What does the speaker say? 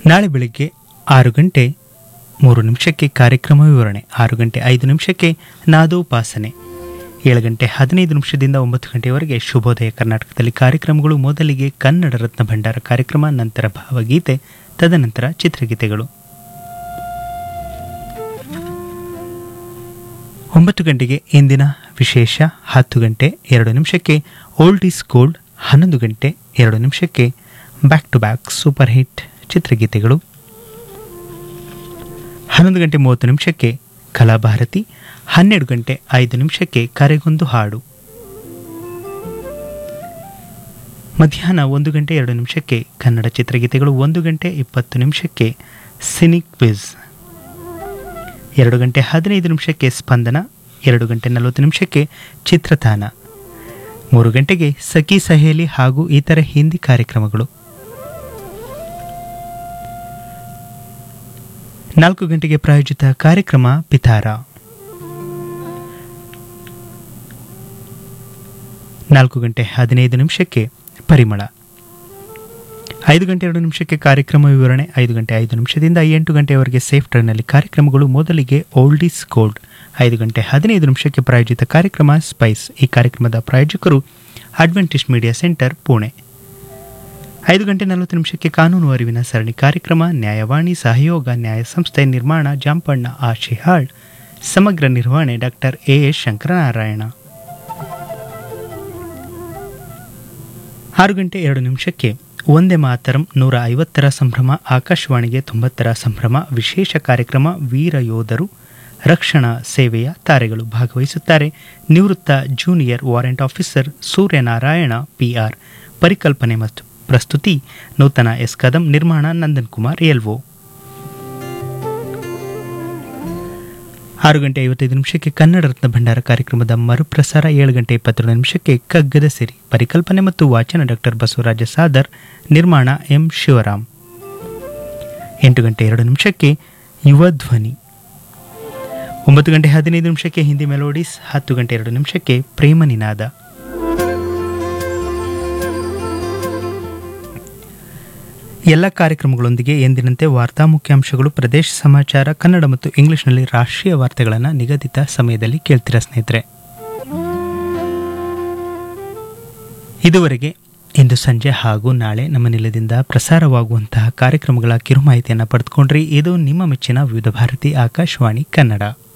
ನಾಳೆ ಬೆಳಿಗ್ಗೆ ಆರು ಗಂಟೆ ಮೂರು ನಿಮಿಷಕ್ಕೆ ಕಾರ್ಯಕ್ರಮ ವಿವರಣೆ ಆರು ಗಂಟೆ ಐದು ನಿಮಿಷಕ್ಕೆ ನಾದೋಪಾಸನೆ ಏಳು ಗಂಟೆ ಹದಿನೈದು ನಿಮಿಷದಿಂದ ಒಂಬತ್ತು ಗಂಟೆಯವರೆಗೆ ಶುಭೋದಯ ಕರ್ನಾಟಕದಲ್ಲಿ ಕಾರ್ಯಕ್ರಮಗಳು ಮೊದಲಿಗೆ ಕನ್ನಡ ರತ್ನ ಭಂಡಾರ ಕಾರ್ಯಕ್ರಮ ನಂತರ ಭಾವಗೀತೆ ತದನಂತರ ಚಿತ್ರಗೀತೆಗಳು ಒಂಬತ್ತು ಗಂಟೆಗೆ ಇಂದಿನ ವಿಶೇಷ ಹತ್ತು ಗಂಟೆ ಎರಡು ನಿಮಿಷಕ್ಕೆ ಓಲ್ಡ್ ಈಸ್ ಗೋಲ್ಡ್ ಹನ್ನೊಂದು ಗಂಟೆ ಎರಡು ನಿಮಿಷಕ್ಕೆ back to back super hit ಚಿತ್ರಗೀತೆಗಳು ಹನ್ನೊಂದು ಗಂಟೆ ಮೂವತ್ತು ನಿಮಿಷಕ್ಕೆ ಕಲಾಭಾರತಿ ಹನ್ನೆರಡು ಗಂಟೆ ಐದು ನಿಮಿಷಕ್ಕೆ ಕರೆಗೊಂದು ಹಾಡು ಮಧ್ಯಾಹ್ನ ಒಂದು ಗಂಟೆ ಎರಡು ನಿಮಿಷಕ್ಕೆ ಕನ್ನಡ ಚಿತ್ರಗೀತೆಗಳು ಒಂದು ಗಂಟೆ ಇಪ್ಪತ್ತು ನಿಮಿಷಕ್ಕೆ ಸಿನಿಕ್ ವಿಸ್ ಎರಡು ಗಂಟೆ ಹದಿನೈದು ನಿಮಿಷಕ್ಕೆ ಸ್ಪಂದನ ಎರಡು ಗಂಟೆ ನಲವತ್ತು ನಿಮಿಷಕ್ಕೆ ಚಿತ್ರತಾನ ಮೂರು ಗಂಟೆಗೆ ಸಖಿ ಸಹೇಲಿ ಹಾಗೂ ಇತರ ಹಿಂದಿ ಕಾರ್ಯಕ್ರಮಗಳು ನಾಲ್ಕು ಗಂಟೆಗೆ ಪ್ರಾಯೋಜಿತ ಕಾರ್ಯಕ್ರಮ ಪಿತಾರ ನಾಲ್ಕು ಗಂಟೆ ಹದಿನೈದು ನಿಮಿಷಕ್ಕೆ ಪರಿಮಳ ಐದು ಗಂಟೆ ಎರಡು ನಿಮಿಷಕ್ಕೆ ಕಾರ್ಯಕ್ರಮ ವಿವರಣೆ ಐದು ಗಂಟೆ ಐದು ನಿಮಿಷದಿಂದ ಎಂಟು ಗಂಟೆಯವರೆಗೆ ಸೇಫ್ ಟ್ರೈನ್ನಲ್ಲಿ ಕಾರ್ಯಕ್ರಮಗಳು ಮೊದಲಿಗೆ ಓಲ್ಡ್ ಈಸ್ ಗೋಲ್ಡ್ ಐದು ಗಂಟೆ ಹದಿನೈದು ನಿಮಿಷಕ್ಕೆ ಪ್ರಾಯೋಜಿತ ಕಾರ್ಯಕ್ರಮ ಸ್ಪೈಸ್ ಈ ಕಾರ್ಯಕ್ರಮದ ಪ್ರಾಯೋಜಕರು ಅಡ್ವೆಂಟಿಸ್ಟ್ ಮೀಡಿಯಾ ಸೆಂಟರ್ ಪುಣೆ ಐದು ಗಂಟೆ ನಲವತ್ತು ನಿಮಿಷಕ್ಕೆ ಕಾನೂನು ಅರಿವಿನ ಸರಣಿ ಕಾರ್ಯಕ್ರಮ ನ್ಯಾಯವಾಣಿ ಸಹಯೋಗ ನ್ಯಾಯ ಸಂಸ್ಥೆ ನಿರ್ಮಾಣ ಜಾಂಪಣ್ಣ ಆಶಿಹಾಳ್ ಸಮಗ್ರ ನಿರ್ವಹಣೆ ಡಾಕ್ಟರ್ ಎ ಎಸ್ ಶಂಕರನಾರಾಯಣ ಆರು ಗಂಟೆ ಎರಡು ನಿಮಿಷಕ್ಕೆ ಒಂದೇ ಮಾತರಂ ನೂರ ಐವತ್ತರ ಸಂಭ್ರಮ ಆಕಾಶವಾಣಿಗೆ ತೊಂಬತ್ತರ ಸಂಭ್ರಮ ವಿಶೇಷ ಕಾರ್ಯಕ್ರಮ ವೀರ ಯೋಧರು ರಕ್ಷಣಾ ಸೇವೆಯ ತಾರೆಗಳು ಭಾಗವಹಿಸುತ್ತಾರೆ ನಿವೃತ್ತ junior warrant officer Suryanarayana P R ಪರಿಕಲ್ಪನೆ ಮತ್ತು ಪ್ರಸ್ತುತಿ ನೂತನ ಎಸ್ ಕದಂ ನಿರ್ಮಾಣ ನಂದನ್ ಕುಮಾರ್ ಎಲ್ವೋ ಆರು ಗಂಟೆ ಐವತ್ತೈದು ನಿಮಿಷಕ್ಕೆ ಕನ್ನಡ ರತ್ನ ಭಂಡಾರ ಕಾರ್ಯಕ್ರಮದ ಮರುಪ್ರಸಾರ ಏಳು ಗಂಟೆ ಇಪ್ಪತ್ತೆರಡು ನಿಮಿಷಕ್ಕೆ ಕಗ್ಗದ ಸಿರಿ ಪರಿಕಲ್ಪನೆ ಮತ್ತು ವಾಚನ ಡಾಕ್ಟರ್ ಬಸವರಾಜ ಸಾದರ್ ನಿರ್ಮಾಣ ಎಂ ಶಿವರಾಮ್ ಎಂಟು ಗಂಟೆ ಎರಡು ನಿಮಿಷಕ್ಕೆ ಯುವ ಧ್ವನಿ ಒಂಬತ್ತು ಗಂಟೆ ಹದಿನೈದು ನಿಮಿಷಕ್ಕೆ ಹಿಂದಿ ಮೆಲೋಡಿಸ್ ಹತ್ತು ಗಂಟೆ ಎರಡು ನಿಮಿಷಕ್ಕೆ ಪ್ರೇಮ ನಿನಾದ ಎಲ್ಲ ಕಾರ್ಯಕ್ರಮಗಳೊಂದಿಗೆ ಎಂದಿನಂತೆ ವಾರ್ತಾ ಮುಖ್ಯಾಂಶಗಳು ಪ್ರದೇಶ ಸಮಾಚಾರ ಕನ್ನಡ ಮತ್ತು ಇಂಗ್ಲಿಷ್ನಲ್ಲಿ ರಾಷ್ಟ್ರೀಯ ವಾರ್ತೆಗಳನ್ನು ನಿಗದಿತ ಸಮಯದಲ್ಲಿ ಕೇಳ್ತೀರಾ ಸ್ನೇಹಿತರೆ ಇದುವರೆಗೆ ಇಂದು ಸಂಜೆ ಹಾಗೂ ನಾಳೆ ನಮ್ಮ ನಿಲಯದಿಂದ ಪ್ರಸಾರವಾಗುವಂತಹ ಕಾರ್ಯಕ್ರಮಗಳ ಕಿರು ಮಾಹಿತಿಯನ್ನು ಪಡೆದುಕೊಂಡ್ರಿ ಇದು ನಿಮ್ಮ ಮೆಚ್ಚಿನ ವಿವಿಧ ಭಾರತಿ ಆಕಾಶವಾಣಿ ಕನ್ನಡ